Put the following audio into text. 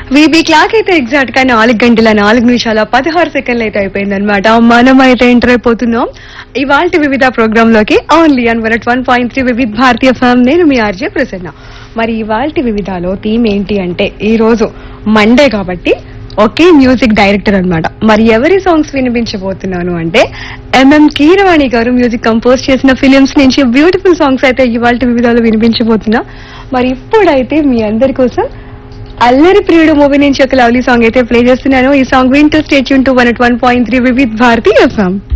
VB clock అయితే exact గా నాలుగు గంటల నాలుగు నిమిషాల పదహారు సెకండ్లు అయితే అయిపోయింది అనమాట మనం అయితే ఎంటర్ అయిపోతున్నాం ఇవాళ వివిధ ప్రోగ్రామ్ లోకి only on one one point three Vividh Bharati form నేను మీ ఆర్జే ప్రసన్న మరి ఇవాళ వివిధాలో థీమ్ ఏంటి అంటే ఈ రోజు మండే కాబట్టి ఒకే మ్యూజిక్ డైరెక్టర్ అన్నమాట మరి ఎవరి సాంగ్స్ వినిపించబోతున్నాను అంటే ఎంఎం కీరవాణి గారు మ్యూజిక్ కంపోజ్ చేసిన ఫిలిమ్స్ నుంచి బ్యూటిఫుల్ సాంగ్స్ అయితే ఇవాళ వివిధాలో వినిపించబోతున్నా మరి ఇప్పుడైతే మీ అందరి కోసం అల్లరి ప్రియుడు మూవీ నుంచి ఒక లవ్లీ సాంగ్ అయితే ప్లే చేస్తున్నాను ఈ సాంగ్ వింటూ stay tuned to one one point three Vividh Bharati FM